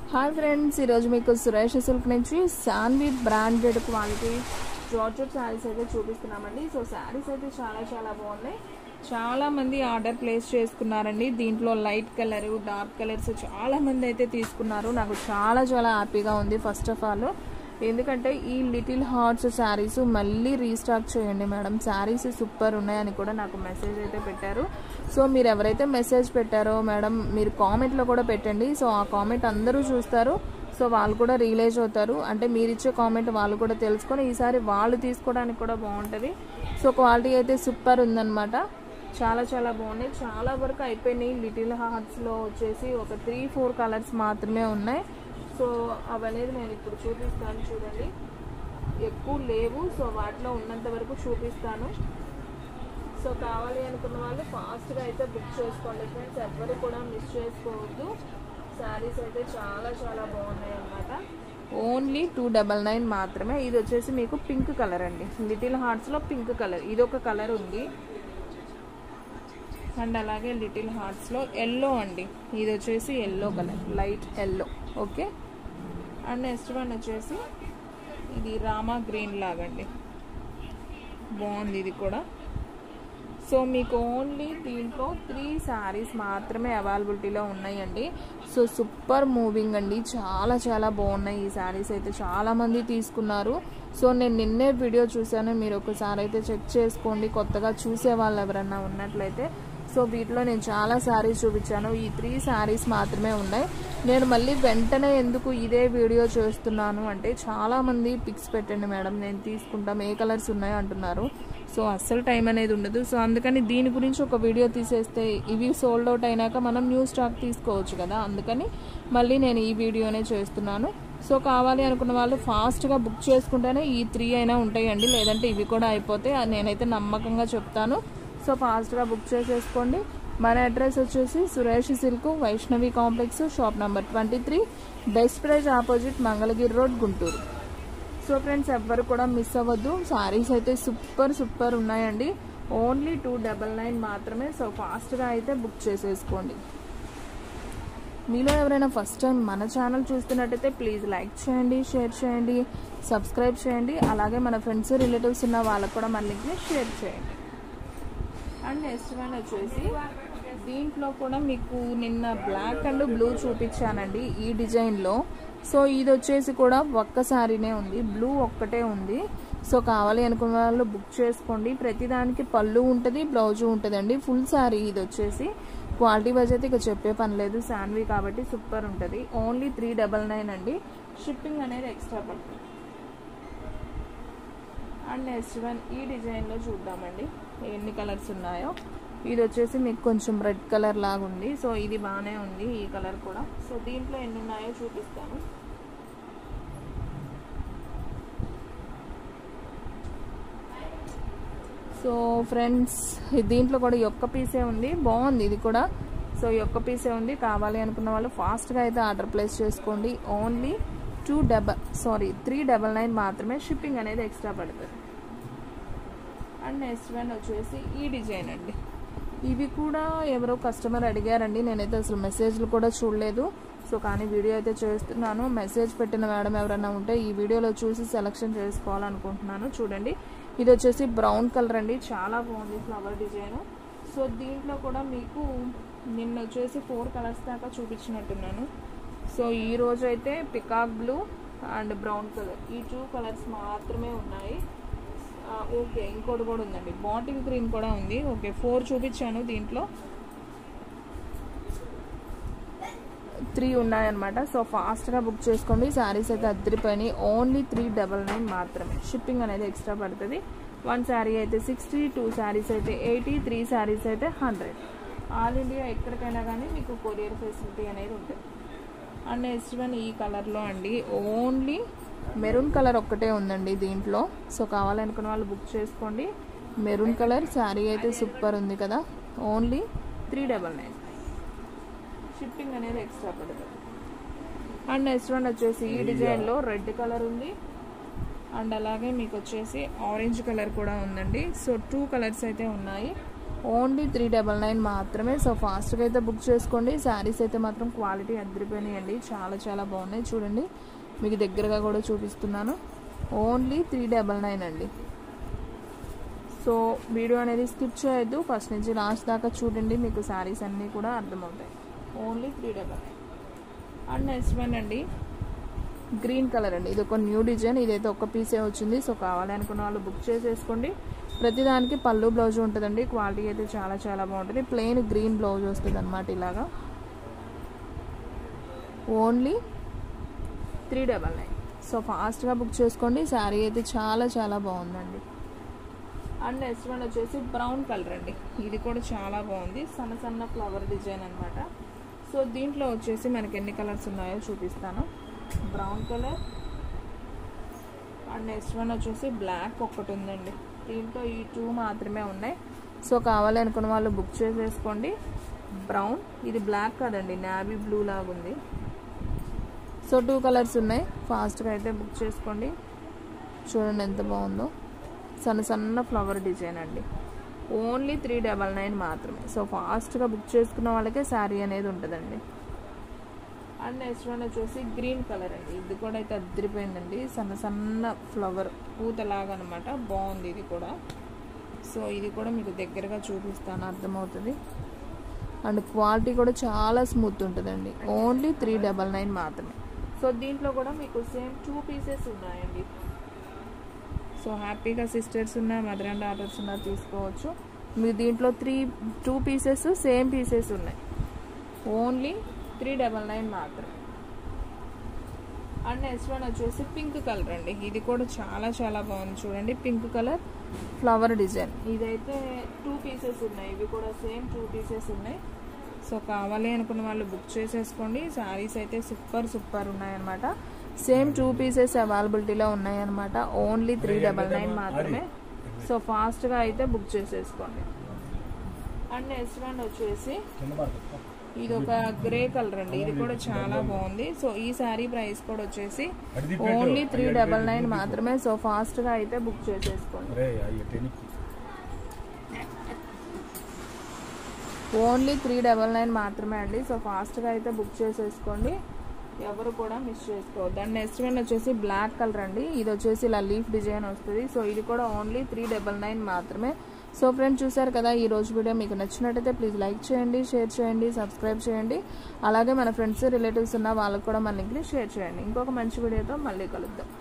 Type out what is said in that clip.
hi friends ఈరోజు మీకు Suresh silk నుంచి Shanvi branded quality georgette saris అయితే చూపిస్తున్నామండి సో శారీస్ అయితే చాలా చాలా బాగున్నాయి చాలా మంది ఆర్డర్ ప్లేస్ చేసుకున్నారండి దీంట్లో లైట్ కలర్ డార్క్ కలర్స్ చాలా మంది అయితే తీసుకున్నారు నాకు చాలా చాలా హ్యాపీగా ఉంది ఫస్ట్ ఆఫ్ ఆల్ ఎందుకంటే ఈ లిటిల్ హార్ట్స్ శారీస్ మళ్ళీ రీస్టాక్ చేయండి మేడం శారీస్ సూపర్ ఉన్నాయని కూడా నాకు మెసేజ్ అయితే పెట్టారు సో మీరు ఎవరైతే మెసేజ్ పెట్టారో మేడం మీరు కామెంట్లో కూడా పెట్టండి సో ఆ కామెంట్ అందరూ చూస్తారు సో వాళ్ళు కూడా రియలైజ్ అవుతారు అంటే మీరు ఇచ్చే కామెంట్ వాళ్ళు కూడా తెలుసుకొని ఈసారి వాళ్ళు తీసుకోవడానికి కూడా బాగుంటుంది సో క్వాలిటీ అయితే సూపర్ ఉందన్నమాట చాలా చాలా బాగున్నాయి చాలా వరకు అయిపోయినాయి లిటిల్ హార్ట్స్లో వచ్చేసి ఒక త్రీ ఫోర్ కలర్స్ మాత్రమే ఉన్నాయి సో అవనేది నేను ఇప్పుడు చూపిస్తాను చూడండి ఎక్కువ లేవు సో వాటిలో ఉన్నంత వరకు చూపిస్తాను సో కావాలి అనుకున్న వాళ్ళు ఫాస్ట్గా అయితే బుక్ చేసుకోండి ఫ్రెండ్స్ ఎవ్వరు కూడా మిస్ చేసుకోవద్దు శారీస్ అయితే చాలా చాలా బాగున్నాయి అన్నమాట ఓన్లీ టూ డబల్ నైన్ మాత్రమే ఇది వచ్చేసి మీకు పింక్ కలర్ అండి లిటిల్ హార్ట్స్లో పింక్ కలర్ ఇది ఒక కలర్ ఉంది అండ్ అలాగే లిటిల్ హార్ట్స్లో ఎల్లో అండి ఇది వచ్చేసి yellow colour light yellow okay and next one వచ్చేసి ఇది రామా గ్రీన్ లాగండి బాగుంది ఇది కూడా సో మీకు ఓన్లీ దీంట్లో త్రీ శారీస్ మాత్రమే అవైలబిలిటీలో ఉన్నాయండి సో సూపర్ మూవింగ్ అండి చాలా చాలా బాగున్నాయి ఈ శారీస్ అయితే చాలామంది తీసుకున్నారు సో నేను నిన్నే వీడియో చూశాను మీరు ఒకసారి అయితే చెక్ చేసుకోండి కొత్తగా చూసే వాళ్ళు ఎవరన్నా ఉన్నట్లయితే సో వీటిలో నేను చాలా శారీస్ చూపించాను ఈ త్రీ శారీస్ మాత్రమే ఉన్నాయి నేను మళ్ళీ వెంటనే ఎందుకు ఇదే వీడియో చేస్తున్నాను అంటే చాలామంది పిక్స్ పెట్టండి మేడం నేను తీసుకుంటాం ఏ కలర్స్ ఉన్నాయో అంటున్నారు సో అస్సలు టైం అనేది ఉండదు సో అందుకని దీని గురించి ఒక వీడియో తీసేస్తే ఇవి సోల్డ్ అవుట్ అయినాక మనం న్యూ స్టాక్ తీసుకోవచ్చు కదా అందుకని మళ్ళీ నేను ఈ వీడియోనే చేస్తున్నాను సో కావాలి అనుకున్న వాళ్ళు ఫాస్ట్గా బుక్ చేసుకుంటేనే ఈ త్రీ అయినా ఉంటాయండి లేదంటే ఇవి కూడా అయిపోతే నేనైతే నమ్మకంగా చెప్తాను సో ఫాస్ట్గా బుక్ చేసేసుకోండి మన అడ్రస్ వచ్చేసి Suresh silk Vaishnavi complex shop number twenty three best price opposite Mangalagiri road Guntur so friends ఎవ్వరు కూడా మిస్ అవ్వద్దు సారీస్ అయితే సూపర్ సూపర్ ఉన్నాయండి ఓన్లీ టూ డబల్ నైన్ మాత్రమే సో ఫాస్ట్గా అయితే బుక్ చేసేసుకోండి మీలో ఎవరైనా ఫస్ట్ టైం మన ఛానల్ చూస్తున్నట్టయితే ప్లీజ్ లైక్ చేయండి షేర్ చేయండి సబ్స్క్రైబ్ చేయండి అలాగే మన ఫ్రెండ్స్ రిలేటివ్స్ ఉన్న వాళ్ళకు కూడా మన లింక్ని షేర్ చేయండి అండ్ నెక్స్ట్ వన్ వచ్చేసి దీంట్లో కూడా మీకు నిన్న బ్లాక్ అండ్ బ్లూ చూపించానండి ఈ డిజైన్లో సో ఇది వచ్చేసి కూడా ఒక్క శారీనే ఉంది బ్లూ ఒక్కటే ఉంది సో కావాలి అనుకున్న వాళ్ళు బుక్ చేసుకోండి ప్రతిదానికి పళ్ళు ఉంటుంది బ్లౌజు ఉంటుందండి ఫుల్ శారీ ఇది వచ్చేసి క్వాలిటీ వైజ్ అయితే ఇక చెప్పే పని లేదు శాన్వీ కాబట్టి సూపర్ ఉంటుంది ఓన్లీ త్రీ డబల్ నైన్ అండి షిప్పింగ్ అనేది ఎక్స్ట్రా పడుతుంది అండ్ నెక్స్ట్ వన్ ఈ డిజైన్లో చూద్దామండి ఎన్ని కలర్స్ ఉన్నాయో ఇది వచ్చేసి మీకు కొంచెం రెడ్ కలర్ లాగా ఉంది సో ఇది బాగానే ఉంది ఈ కలర్ కూడా సో దీంట్లో ఎన్ని ఉన్నాయో చూపిస్తాను సో ఫ్రెండ్స్ దీంట్లో కూడా ఒక్క పీసే ఉంది బాగుంది ఇది కూడా సో ఒక్క పీసే ఉంది కావాలి అనుకున్న వాళ్ళు ఫాస్ట్గా అయితే ఆర్డర్ ప్లేస్ చేసుకోండి only two double sorry three double nine మాత్రమే షిప్పింగ్ అనేది ఎక్స్ట్రా పడుతుంది అండ్ నెక్స్ట్ వన్ వచ్చేసి ఈ డిజైన్ అండి ఇవి కూడా ఎవరో కస్టమర్ అడిగారండి నేనైతే అసలు మెసేజ్లు కూడా చూడలేదు సో కానీ వీడియో అయితే చేస్తున్నాను మెసేజ్ పెట్టిన మేడం ఎవరైనా ఉంటే ఈ వీడియోలో చూసి సెలెక్షన్ చేసుకోవాలనుకుంటున్నాను చూడండి ఇది వచ్చేసి బ్రౌన్ కలర్ అండి చాలా బాగుంది ఫ్లవర్ డిజైన్ సో దీంట్లో కూడా మీకు నిన్న వచ్చేసి ఫోర్ కలర్స్ దాకా చూపించినట్టున్నాను సో ఈ రోజు అయితే peacock blue and brown colour ఈ టూ కలర్స్ మాత్రమే ఉన్నాయి ఓకే ఇంకోటి కూడా ఉందండి బాటిల్ గ్రీన్ కూడా ఉంది ఓకే ఫోర్ చూపించాను దీంట్లో త్రీ ఉన్నాయన్నమాట సో ఫాస్ట్గా బుక్ చేసుకోండి శారీస్ అయితే అద్దరిపోయినాయి ఓన్లీ త్రీ డబల్ నైన్ మాత్రమే షిప్పింగ్ అనేది ఎక్స్ట్రా పడుతుంది వన్ శారీ అయితే సిక్స్టీ టూ శారీస్ అయితే ఎయిటీ త్రీ శారీస్ అయితే హండ్రెడ్ ఆల్ ఇండియా ఎక్కడికైనా కానీ మీకు కొరియర్ ఫెసిలిటీ అనేది ఉంటుంది అండ్ నెక్స్ట్ వన్ ఈ కలర్లో అండి ఓన్లీ మెరూన్ కలర్ ఒక్కటే ఉందండి దీంట్లో సో కావాలనుకున్న వాళ్ళు బుక్ చేసుకోండి మెరూన్ కలర్ శారీ అయితే సూపర్ ఉంది కదా only three double nine shipping అనేది ఎక్స్ట్రా పడుతుంది అండ్ నెక్స్ట్ వన్ వచ్చేసి ఈ డిజైన్లో రెడ్ కలర్ ఉంది అండ్ అలాగే మీకు వచ్చేసి ఆరెంజ్ కలర్ కూడా ఉందండి సో టూ కలర్స్ అయితే ఉన్నాయి ఓన్లీ త్రీ డబల్ నైన్ మాత్రమే సో ఫాస్ట్గా అయితే బుక్ చేసుకోండి శారీస్ అయితే మాత్రం క్వాలిటీ అద్దరిపోయినాయండి చాలా చాలా బాగున్నాయి చూడండి మీకు దగ్గరగా కూడా చూపిస్తున్నాను ఓన్లీ త్రీ డబల్ నైన్ అండి సో వీడియో అనేది స్కిప్ చేయొద్దు ఫస్ట్ నుంచి లాస్ట్ దాకా చూడండి మీకు శారీస్ అన్నీ కూడా అర్థమవుతాయి only three double nine and next one అండి గ్రీన్ కలర్ అండి ఇది ఒక న్యూ డిజైన్ ఇదైతే ఒక పీసే వచ్చింది సో కావాలి అనుకున్న వాళ్ళు బుక్ చేసేసుకోండి ప్రతిదానికి పళ్ళు బ్లౌజ్ ఉంటుందండి క్వాలిటీ అయితే చాలా చాలా బాగుంటుంది ప్లెయిన్ గ్రీన్ బ్లౌజ్ వస్తుంది అనమాట ఇలాగా only three double nine so ఫాస్ట్గా బుక్ చేసుకోండి శారీ అయితే చాలా చాలా బాగుందండి అండ్ నెక్స్ట్ వన్ వచ్చేసి బ్రౌన్ కలర్ అండి ఇది కూడా చాలా బాగుంది సన్న సన్న ఫ్లవర్ డిజైన్ అనమాట సో దీంట్లో వచ్చేసి మనకి ఎన్ని కలర్స్ ఉన్నాయో చూపిస్తాను brown colour and next one వచ్చేసి బ్లాక్ ఒక్కటి ఉందండి దీంట్లో ఈ టూ మాత్రమే ఉన్నాయి సో కావాలి అనుకున్న వాళ్ళు బుక్ చేసేసుకోండి బ్రౌన్ ఇది బ్లాక్ కదండి నావీ బ్లూ లాగా ఉంది సో టూ కలర్స్ ఉన్నాయి ఫాస్ట్గా అయితే బుక్ చేసుకోండి చూడండి ఎంత బాగుందో సన్న సన్న ఫ్లవర్ డిజైన్ అండి ఓన్లీ త్రీ డబల్ నైన్ మాత్రమే సో ఫాస్ట్గా బుక్ చేసుకున్న వాళ్ళకే శారీ అనేది ఉంటుందండి అండ్ నెక్స్ట్ వన్ వచ్చేసి గ్రీన్ కలర్ అండి ఇది కూడా అయితే అద్దరిపోయిందండి సన్న సన్న ఫ్లవర్ పూతలాగా అనమాట బాగుంది ఇది కూడా సో ఇది కూడా మీకు దగ్గరగా చూపిస్తాను అర్థమవుతుంది అండ్ క్వాలిటీ కూడా చాలా స్మూత్ ఉంటుందండి ఓన్లీ త్రీ డబల్ నైన్ మాత్రమే సో దీంట్లో కూడా మీకు సేమ్ టూ పీసెస్ ఉన్నాయండి సో హ్యాపీగా సిస్టర్స్ ఉన్నా మదర్ అండ్ డాటర్స్ ఉన్నా తీసుకోవచ్చు మీకు దీంట్లో three two pieces same pieces ఉన్నాయి ఓన్లీ త్రీ డబల్ నైన్ మాత్రమే అండ్ నెక్స్ట్ వన్ వచ్చేసి పింక్ కలర్ అండి ఇది కూడా చాలా చాలా బాగుంది చూడండి పింక్ కలర్ ఫ్లవర్ డిజైన్ ఇదైతే టూ పీసెస్ ఉన్నాయి ఇవి కూడా సేమ్ టూ పీసెస్ ఉన్నాయి సో కావాలి అనుకున్న వాళ్ళు బుక్ చేసేసుకోండి శారీస్ అయితే సూపర్ సూపర్ ఉన్నాయన్నమాట సేమ్ టూ పీసెస్ అవైలబిలిటీలో ఉన్నాయన్నమాట ఓన్లీ త్రీ డబల్ నైన్ మాత్రమే సో ఫాస్ట్గా అయితే బుక్ చేసేసుకోండి అండ్ నెక్స్ట్ వన్ వచ్చేసి ఇది ఒక గ్రే కలర్ అండి ఇది కూడా చాలా బాగుంది సో ఈ శారీ ప్రైస్ కూడా వచ్చేసి ఓన్లీ త్రీ డబల్ నైన్ మాత్రమే సో ఫాస్ట్గా అయితే బుక్ చేసేసుకోండి ఓన్లీ త్రీ డబల్ నైన్ మాత్రమే అండి సో ఫాస్ట్గా అయితే బుక్ చేసేసుకోండి ఎవరు కూడా మిస్ చేసుకోవద్దు అండ్ నెక్స్ట్ వన్ వచ్చేసి బ్లాక్ కలర్ అండి ఇది వచ్చేసి ఇలా లీఫ్ డిజైన్ వస్తుంది సో ఇది కూడా ఓన్లీ త్రీ డబల్ నైన్ మాత్రమే సో ఫ్రెండ్స్ చూసారు కదా ఈ రోజు వీడియో మీకు నచ్చినట్టయితే ప్లీజ్ లైక్ చేయండి షేర్ చేయండి సబ్స్క్రైబ్ చేయండి అలాగే మన ఫ్రెండ్స్ రిలేటివ్స్ ఉన్న వాళ్ళకు కూడా మన లింక్ని షేర్ చేయండి ఇంకొక మంచి వీడియోతో మళ్ళీ కలుద్దాం